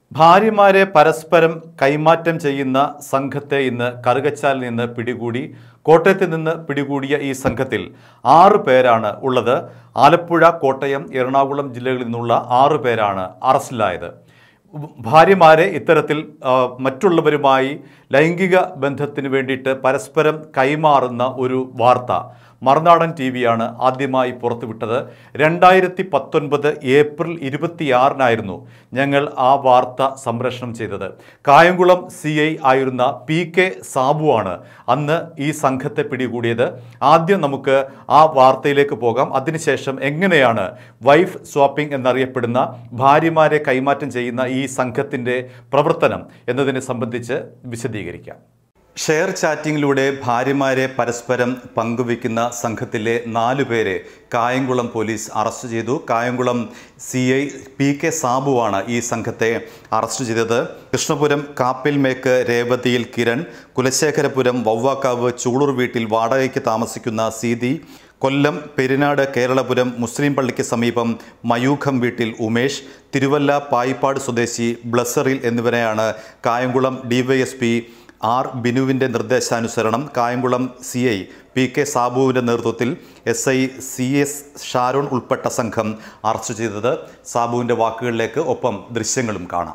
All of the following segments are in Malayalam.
ഭാര്യമാരെ പരസ്പരം കൈമാറ്റം ചെയ്യുന്ന സംഘത്തെ ഇന്ന് കറുകച്ചാലിൽ നിന്ന് പിടികൂടി കോട്ടയത്ത് നിന്ന് പിടികൂടിയ ഈ സംഘത്തിൽ ആറ് പേരാണ് ഉള്ളത് ആലപ്പുഴ കോട്ടയം എറണാകുളം ജില്ലകളിൽ നിന്നുള്ള ആറ് പേരാണ് അറസ്റ്റിലായത് ഭാര്യമാരെ ഇത്തരത്തിൽ ആ, മറ്റുള്ളവരുമായി ലൈംഗിക ബന്ധത്തിന് വേണ്ടിയിട്ട് പരസ്പരം കൈമാറുന്ന ഒരു വാർത്ത മറുനാടൻ ടി വിയാണ് ആദ്യമായി പുറത്തുവിട്ടത് രണ്ടായിരത്തി പത്തൊൻപത് ഏപ്രിൽ ഇരുപത്തിയാറിനായിരുന്നു ഞങ്ങൾ ആ വാർത്ത സംപ്രേഷണം ചെയ്തത് കായംകുളം സി ഐ ആയിരുന്ന പി കെ സാബുവാണ് അന്ന് ഈ സംഘത്തെ പിടികൂടിയത് ആദ്യം നമുക്ക് ആ വാർത്തയിലേക്ക് പോകാം അതിനുശേഷം എങ്ങനെയാണ് വൈഫ് സ്വാപ്പിംഗ് എന്നറിയപ്പെടുന്ന ഭാര്യമാരെ കൈമാറ്റം ചെയ്യുന്ന ഈ സംഘത്തിൻ്റെ പ്രവർത്തനം എന്നതിനെ സംബന്ധിച്ച് വിശദീകരിക്കാം ഷെയർ ചാറ്റിങ്ങിലൂടെ ഭാര്യമാരെ പരസ്പരം പങ്കുവയ്ക്കുന്ന സംഘത്തിലെ നാലു പേരെ കായംകുളം പോലീസ് അറസ്റ്റ് ചെയ്തു Kayamkulam C I P K സാബുവാണ് ഈ സംഘത്തെ അറസ്റ്റ് ചെയ്തത് കൃഷ്ണപുരം കാപ്പിൽമേക്ക് രേവതിയിൽ കിരൺ കുലശേഖരപുരം വവ്വാക്കാവ് ചൂളൂർ വീട്ടിൽ വാടകയ്ക്ക് താമസിക്കുന്ന സീതി കൊല്ലം പെരിനാട് കേരളപുരം മുസ്ലിം പള്ളിക്ക് സമീപം മയൂഖം വീട്ടിൽ ഉമേഷ് തിരുവല്ല പായിപ്പാട് സ്വദേശി ബ്ലസറിൽ എന്നിവരെയാണ് കായംകുളം ഡിവൈഎസ്പി ആർ ബിനുവിൻ്റെ നിർദ്ദേശാനുസരണം Kayamkulam C I P K സാബുവിൻ്റെ നേതൃത്വത്തിൽ S I C S Sharon ഉൾപ്പെട്ട സംഘം അറസ്റ്റ് ചെയ്തത് സാബുവിൻ്റെ വാക്കുകളിലേക്ക് ഒപ്പം ദൃശ്യങ്ങളും കാണാം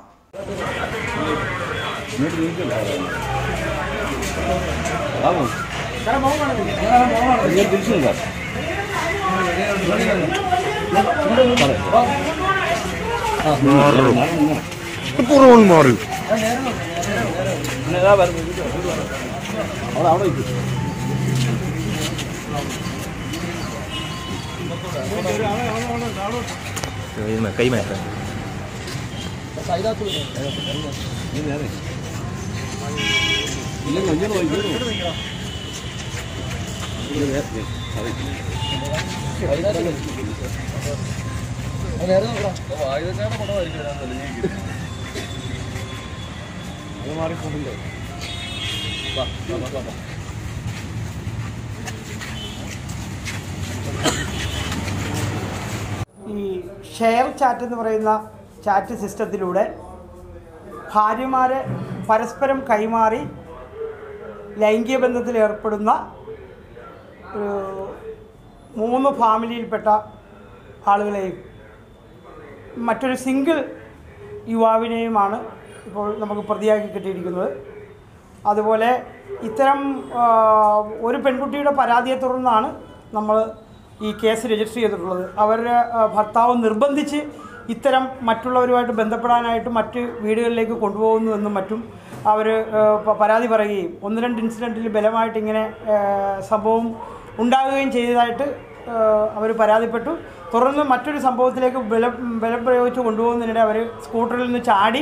പുറകോട്ട് മാറി കൈ മാറ്റാൻ ഈ ഷെയർ ചാറ്റ് എന്ന് പറയുന്ന ചാറ്റ് സിസ്റ്റത്തിലൂടെ ഭാര്യമാരെ പരസ്പരം കൈമാറി ലൈംഗിക ബന്ധത്തിൽ ഏർപ്പെടുന്ന ഒരു മൂന്ന് ഫാമിലിയിൽപ്പെട്ട ആളുകളെയും മറ്റൊരു സിംഗിൾ യുവാവിനെയുമാണ് ഇപ്പോൾ നമുക്ക് പ്രതിയാക്കി കിട്ടിയിരിക്കുന്നത് അതുപോലെ ഇത്തരം ആ, ഒരു പെൺകുട്ടിയുടെ പരാതിയെ തുടർന്നാണ് നമ്മൾ ഈ കേസ് രജിസ്റ്റർ ചെയ്തിട്ടുള്ളത് അവരുടെ ആ, ഭർത്താവ് നിർബന്ധിച്ച് ഇത്തരം മറ്റുള്ളവരുമായിട്ട് ബന്ധപ്പെടാനായിട്ട് മറ്റ് വീടുകളിലേക്ക് കൊണ്ടുപോകുന്നുവെന്നും മറ്റും അവർ പരാതി പറയുകയും ഒന്ന് രണ്ട് ഇൻസിഡൻറ്റിൽ ബലമായിട്ട് ഇങ്ങനെ ആ, സംഭവം ഉണ്ടാകുകയും ചെയ്തതായിട്ട് അവർ പരാതിപ്പെട്ടു തുടർന്ന് മറ്റൊരു സംഭവത്തിലേക്ക് ബലം ബലം പ്രയോഗിച്ച് കൊണ്ടുപോകുന്നതിനിടെ അവർ സ്കൂട്ടറിൽ നിന്ന് ചാടി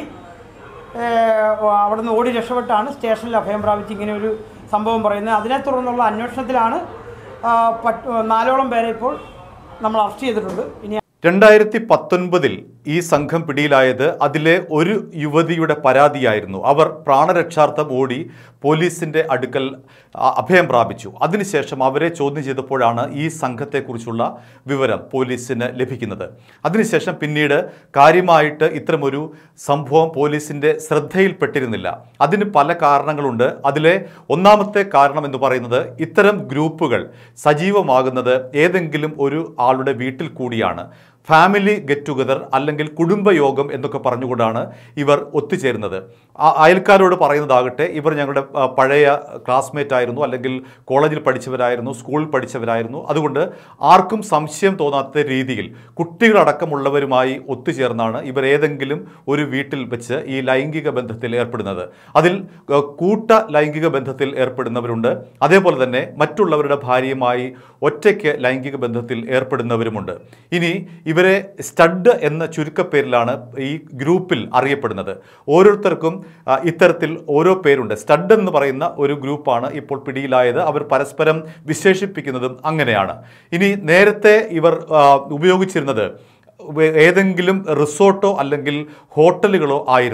ഏഹ് അവിടെ നിന്ന് ഓടി രക്ഷപ്പെട്ടാണ് സ്റ്റേഷനിൽ അഭയം പ്രാപിച്ച് ഇങ്ങനെ ഒരു സംഭവം പറയുന്നത് അതിനെ തുടർന്നുള്ള അന്വേഷണത്തിലാണ് ആ, പത്ത് നാലോളം പേരെ ഇപ്പോൾ നമ്മൾ അറസ്റ്റ് ചെയ്തിട്ടുണ്ട് ഇനി രണ്ടായിരത്തി പത്തൊൻപതിൽ ഈ സംഘം പിടിയിലായത് അതിലെ ഒരു യുവതിയുടെ പരാതിയായിരുന്നു അവർ പ്രാണരക്ഷാർത്ഥം ഓടി പോലീസിൻ്റെ അടുക്കൽ അ- അഭയം പ്രാപിച്ചു അതിനുശേഷം അവരെ ചോദ്യം ചെയ്തപ്പോഴാണ് ഈ സംഘത്തെക്കുറിച്ചുള്ള വിവരം പോലീസിന് ലഭിക്കുന്നത് അതിനുശേഷം പിന്നീട് കാര്യമായിട്ട് ഇത്തരമൊരു സംഭവം പോലീസിൻ്റെ ശ്രദ്ധയിൽപ്പെട്ടിരുന്നില്ല അതിന് പല കാരണങ്ങളുണ്ട് അതിലെ ഒന്നാമത്തെ കാരണം എന്ന് പറയുന്നത് ഇത്തരം ഗ്രൂപ്പുകൾ സജീവമാകുന്നത് ഏതെങ്കിലും ഒരു ആളുടെ വീട്ടിൽ കൂടിയാണ് ഫാമിലി ഗെറ്റ് ടുഗദർ അല്ലെങ്കിൽ കുടുംബയോഗം എന്നൊക്കെ പറഞ്ഞുകൊണ്ടാണ് ഇവർ ഒത്തുചേരുന്നത് ആ- അയൽക്കാരോട് പറയുന്നതാകട്ടെ ഇവർ ഞങ്ങളുടെ ആ, പഴയ ക്ലാസ്മേറ്റ് ആയിരുന്നു അല്ലെങ്കിൽ കോളേജിൽ പഠിച്ചവരായിരുന്നു സ്കൂളിൽ പഠിച്ചവരായിരുന്നു അതുകൊണ്ട് ആർക്കും സംശയം തോന്നാത്ത രീതിയിൽ കുട്ടികളടക്കമുള്ളവരുമായി ഒത്തുചേർന്നാണ് ഇവർ ഏതെങ്കിലും ഒരു വീട്ടിൽ വെച്ച് ഈ ലൈംഗിക ബന്ധത്തിൽ ഏർപ്പെടുന്നത് അതിൽ ആ, കൂട്ട ലൈംഗിക ബന്ധത്തിൽ ഏർപ്പെടുന്നവരുണ്ട് അതേപോലെ തന്നെ മറ്റുള്ളവരുടെ ഭാര്യയുമായി ഒറ്റയ്ക്ക് ലൈംഗിക ബന്ധത്തിൽ ഏർപ്പെടുന്നവരുമുണ്ട് ഇനി ഇവരെ സ്റ്റഡ് എന്ന ചുരുക്കപ്പേരിലാണ് ഈ ഗ്രൂപ്പിൽ അറിയപ്പെടുന്നത് ഓരോരുത്തർക്കും ആ, ഇത്തരത്തിൽ ഓരോ പേരുണ്ട് സ്റ്റഡ് എന്ന് പറയുന്ന ഒരു ഗ്രൂപ്പാണ് ഇപ്പോൾ പിടിയിലായത് അവർ പരസ്പരം വിശേഷിപ്പിക്കുന്നതും അങ്ങനെയാണ് ഇനി നേരത്തെ ഇവർ ആ, ഉപയോഗിച്ചിരുന്നത് വേ- ഏതെങ്കിലും റിസോർട്ടോ അല്ലെങ്കിൽ ഹോട്ടലുകളോ ആയിരുന്നു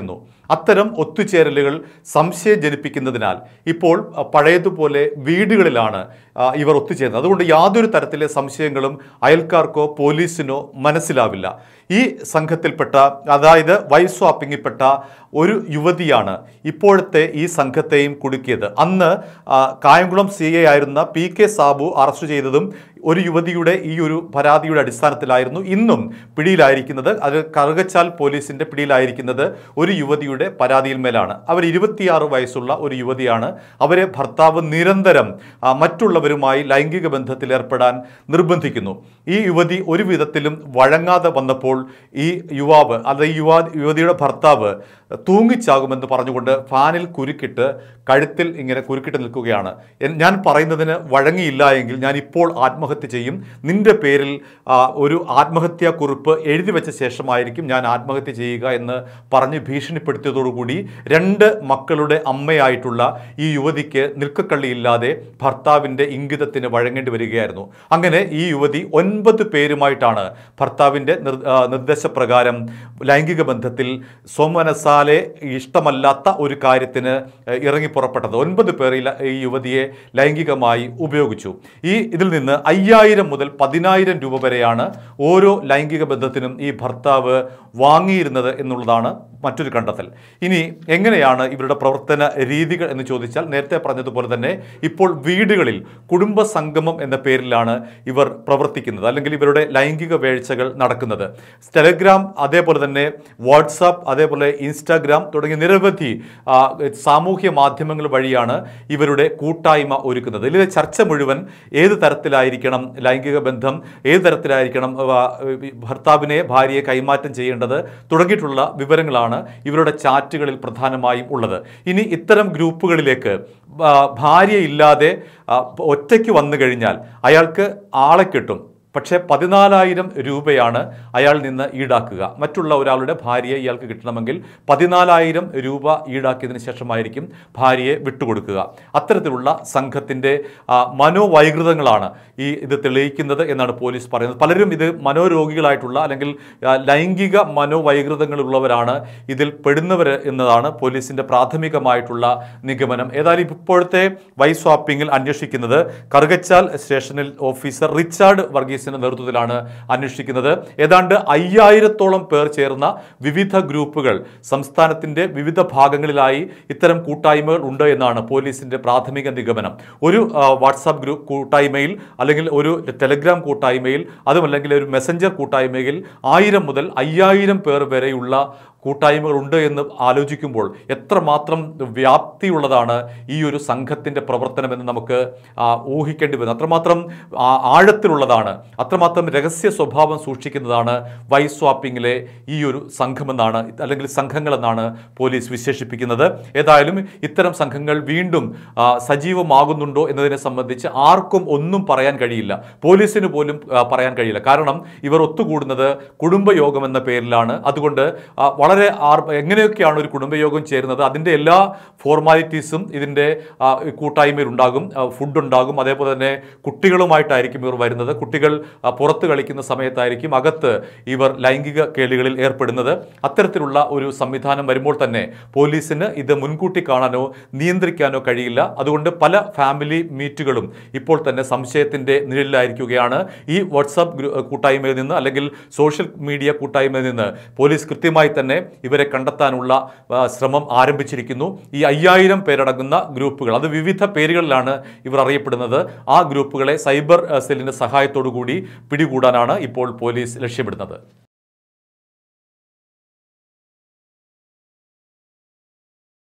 അത്തരം ഒത്തുചേരലുകൾ സംശയം ജനിപ്പിക്കുന്നതിനാൽ ഇപ്പോൾ അഹ്, പഴയതുപോലെ വീടുകളിലാണ് ആ, ഇവർ ഒത്തുചേരുന്നത് അതുകൊണ്ട് യാതൊരു തരത്തിലെ സംശയങ്ങളും അയൽക്കാർക്കോ പോലീസിനോ മനസ്സിലാവില്ല ഈ സംഘത്തിൽപ്പെട്ട അതായത് വൈഫ് സ്വാപ്പിങ്ങിൽപ്പെട്ട ഒരു യുവതിയാണ് ഇപ്പോഴത്തെ ഈ സംഘത്തെയും കുടുക്കിയത് അന്ന് ആ, കായംകുളം സി എ ആയിരുന്ന പി കെ സാബു അറസ്റ്റ് ചെയ്തതും ഒരു യുവതിയുടെ ഈ ഒരു പരാതിയുടെ അടിസ്ഥാനത്തിലായിരുന്നു ഇന്നും പിടിയിലായിരിക്കുന്നത് അത് കറുകച്ചാൽ പോലീസിന്റെ പിടിയിലായിരിക്കുന്നത് ഒരു യുവതിയുടെ പരാതിയിൽ മേലാണ് അവർ ഇരുപത്തിയാറ് വയസ്സുള്ള ഒരു യുവതിയാണ് അവരെ ഭർത്താവ് നിരന്തരം ആ, മറ്റുള്ളവരുമായി ലൈംഗിക ബന്ധത്തിൽ ഏർപ്പെടാൻ നിർബന്ധിക്കുന്നു ഈ യുവതി ഒരു വിധത്തിലും വഴങ്ങാതെ വന്നപ്പോൾ ഈ യുവാവ് അത് ഈ യുവാ യുവതിയുടെ ഭർത്താവ് തൂങ്ങിച്ചാകുമെന്ന് പറഞ്ഞുകൊണ്ട് ഫാനിൽ കുരുക്കിട്ട് കഴുത്തിൽ ഇങ്ങനെ കുരുക്കിട്ട് നിൽക്കുകയാണ് എൻ- ഞാൻ പറയുന്നതിന് വഴങ്ങിയില്ല എങ്കിൽ ഞാൻ ഇപ്പോൾ ആത്മഹത്യ ചെയ്യും നിന്റെ പേരിൽ ആ, ഒരു ആത്മഹത്യാ കുറിപ്പ് എഴുതി വെച്ച ശേഷമായിരിക്കും ഞാൻ ആത്മഹത്യ ചെയ്യുക എന്ന് പറഞ്ഞ് ഭീഷണിപ്പെടുത്തിയതോടുകൂടി രണ്ട് മക്കളുടെ അമ്മയായിട്ടുള്ള ഈ യുവതിക്ക് നിൽക്കക്കള്ളിയില്ലാതെ ഭർത്താവിൻ്റെ ഇംഗിതത്തിന് വഴങ്ങേണ്ടി വരികയായിരുന്നു അങ്ങനെ ഈ യുവതി ഒൻപത് പേരുമായിട്ടാണ് ഭർത്താവിൻ്റെ നിർ ആ, നിർദ്ദേശപ്രകാരം ലൈംഗിക ബന്ധത്തിൽ സ്വമനസാലെ ഇഷ്ടമല്ലാത്ത ഒരു കാര്യത്തിന് ഏഹ്, ഇറങ്ങി പുറപ്പെട്ടത് ഒൻപത് പേർ ഈ ല- ഈ യുവതിയെ ലൈംഗികമായി ഉപയോഗിച്ചു ഈ ഇതിൽ നിന്ന് അയ്യായിരം മുതൽ പതിനായിരം രൂപ വരെയാണ് ഓരോ ലൈംഗിക ബന്ധത്തിനും ഈ ഭർത്താവ് വാങ്ങിയിരുന്നത് എന്നുള്ളതാണ് മറ്റൊരു കണ്ടെത്തൽ ഇനി എങ്ങനെയാണ് ഇവരുടെ പ്രവർത്തന രീതികൾ എന്ന് ചോദിച്ചാൽ നേരത്തെ പറഞ്ഞതുപോലെ തന്നെ ഇപ്പോൾ വീടുകളിൽ കുടുംബ സംഗമം എന്ന പേരിലാണ് ഇവർ പ്രവർത്തിക്കുന്നത് അല്ലെങ്കിൽ ഇവരുടെ ലൈംഗിക വേഴ്ചകൾ നടക്കുന്നത് ടെലഗ്രാം അതേപോലെ തന്നെ വാട്സാപ്പ് അതേപോലെ ഇൻസ്റ്റാഗ്രാം തുടങ്ങിയ നിരവധി ആ, സാമൂഹ്യ മാധ്യമങ്ങൾ വഴിയാണ് ഇവരുടെ കൂട്ടായ്മ ഒരുക്കുന്നത് ഇതിലെ ചർച്ച മുഴുവൻ ഏത് തരത്തിലായിരിക്കണം ലൈംഗിക ബന്ധം ഏത് തരത്തിലായിരിക്കണം ആ, ഭർത്താവിനെ ഭാര്യയെ കൈമാറ്റം ചെയ്യേണ്ടത് തുടങ്ങിയിട്ടുള്ള വിവരങ്ങളാണ് ഇവരുടെ ചാറ്റുകളിൽ പ്രധാനമായും ഉള്ളത് ഇനി ഇത്തരം ഗ്രൂപ്പുകളിലേക്ക് ആ, ഭാര്യയില്ലാതെ ആ, ഒറ്റയ്ക്ക് വന്നു കഴിഞ്ഞാൽ അയാൾക്ക് ആളെ കിട്ടും പക്ഷേ പതിനാലായിരം രൂപയാണ് അയാളിൽ നിന്ന് ഈടാക്കുക മറ്റുള്ള ഒരാളുടെ ഭാര്യയെ ഇയാൾക്ക് കിട്ടണമെങ്കിൽ പതിനാലായിരം രൂപ ഈടാക്കിയതിന് ശേഷമായിരിക്കും ഭാര്യയെ വിട്ടുകൊടുക്കുക അത്തരത്തിലുള്ള സംഘത്തിൻ്റെ മനോവൈകൃതങ്ങളാണ് ഈ ഇത് തെളിയിക്കുന്നത് എന്നാണ് പോലീസ് പറയുന്നത് പലരും ഇത് മനോരോഗികളായിട്ടുള്ള അല്ലെങ്കിൽ ആ, ലൈംഗിക മനോവൈകൃതങ്ങളുള്ളവരാണ് ഇതിൽ പെടുന്നവർ എന്നതാണ് പോലീസിൻ്റെ പ്രാഥമികമായിട്ടുള്ള നിഗമനം ഏതായാലും ഇപ്പോഴത്തെ വൈസ് സ്വാപ്പിങ്ങിൽ അന്വേഷിക്കുന്നത് കറുകച്ചാൽ സ്റ്റേഷനിൽ ഓഫീസർ റിച്ചാർഡ് വർഗീസിന്റെ നേതൃത്വത്തിലാണ് അന്വേഷിക്കുന്നത് ഏതാണ്ട് അയ്യായിരത്തോളം പേർ ചേർന്ന വിവിധ ഗ്രൂപ്പുകൾ സംസ്ഥാനത്തിന്റെ വിവിധ ഭാഗങ്ങളിലായി ഇത്തരം കൂട്ടായ്മകൾ ഉണ്ട് എന്നാണ് പോലീസിന്റെ പ്രാഥമിക നിഗമനം ഒരു ആ, വാട്സാപ്പ് ഗ്രൂപ്പ് കൂട്ടായ്മയിൽ അല്ലെങ്കിൽ ഒരു ടെലഗ്രാം കൂട്ടായ്മയിൽ അതുമല്ലെങ്കിൽ ഒരു മെസ്സഞ്ചർ കൂട്ടായ്മയിൽ ആയിരം മുതൽ അയ്യായിരം പേർ വരെയുള്ള കൂട്ടായ്മകളുണ്ട് എന്ന് ആലോചിക്കുമ്പോൾ എത്രമാത്രം വ്യാപ്തിയുള്ളതാണ് ഈ ഒരു സംഘത്തിൻ്റെ പ്രവർത്തനമെന്ന് നമുക്ക് ആ, ഊഹിക്കേണ്ടി വരുന്നത് അത്രമാത്രം ആ, ആഴത്തിലുള്ളതാണ് അത്രമാത്രം രഹസ്യ സ്വഭാവം സൂക്ഷിക്കുന്നതാണ് വൈസ് സ്വാപ്പിങ്ങിലെ ഈ ഒരു സംഘമെന്നാണ് അല്ലെങ്കിൽ സംഘങ്ങളെന്നാണ് പോലീസ് വിശേഷിപ്പിക്കുന്നത് ഏതായാലും ഇത്തരം സംഘങ്ങൾ വീണ്ടും ആ, സജീവമാകുന്നുണ്ടോ എന്നതിനെ സംബന്ധിച്ച് ആർക്കും ഒന്നും പറയാൻ കഴിയില്ല പോലീസിന് പോലും ആ, പറയാൻ കഴിയില്ല കാരണം ഇവർ ഒത്തുകൂടുന്നത് കുടുംബയോഗം എന്ന പേരിലാണ് അതുകൊണ്ട് ആ, വളരെ ആർ എങ്ങനെയൊക്കെയാണ് ഒരു കുടുംബയോഗം ചേരുന്നത് അതിൻ്റെ എല്ലാ ഫോർമാലിറ്റീസും ഇതിൻ്റെ ആ, കൂട്ടായ്മയിൽ ഉണ്ടാകും ആ, ഫുഡ് ഉണ്ടാകും അതേപോലെ തന്നെ കുട്ടികളുമായിട്ടായിരിക്കും ഇവർ വരുന്നത് കുട്ടികൾ ആ, പുറത്ത് കളിക്കുന്ന സമയത്തായിരിക്കും അകത്ത് ഇവർ ലൈംഗിക കേളികളിൽ ഏർപ്പെടുന്നത് അത്തരത്തിലുള്ള ഒരു സംവിധാനം വരുമ്പോൾ തന്നെ പോലീസിന് ഇത് മുൻകൂട്ടി കാണാനോ നിയന്ത്രിക്കാനോ കഴിയില്ല അതുകൊണ്ട് പല ഫാമിലി മീറ്റുകളും ഇപ്പോൾ തന്നെ സംശയത്തിൻ്റെ നിഴലിലായിരിക്കുകയാണ് ഈ വാട്സാപ്പ് ഗ്രൂ- കൂട്ടായ്മയിൽ നിന്ന് അല്ലെങ്കിൽ സോഷ്യൽ മീഡിയ കൂട്ടായ്മയിൽ നിന്ന് പോലീസ് കൃത്യമായി തന്നെ ഇവരെ കണ്ടെത്താനുള്ള ആ, ശ്രമം ആരംഭിച്ചിരിക്കുന്നു ഈ അയ്യായിരം പേരടങ്ങുന്ന ഗ്രൂപ്പുകൾ അത് വിവിധ പേരുകളിലാണ് ഇവർ അറിയപ്പെടുന്നത് ആ ഗ്രൂപ്പുകളെ സൈബർ ആ, സെല്ലിന്റെ സഹായത്തോടു കൂടി പിടികൂടാനാണ് ഇപ്പോൾ പോലീസ് ലക്ഷ്യമിടുന്നത്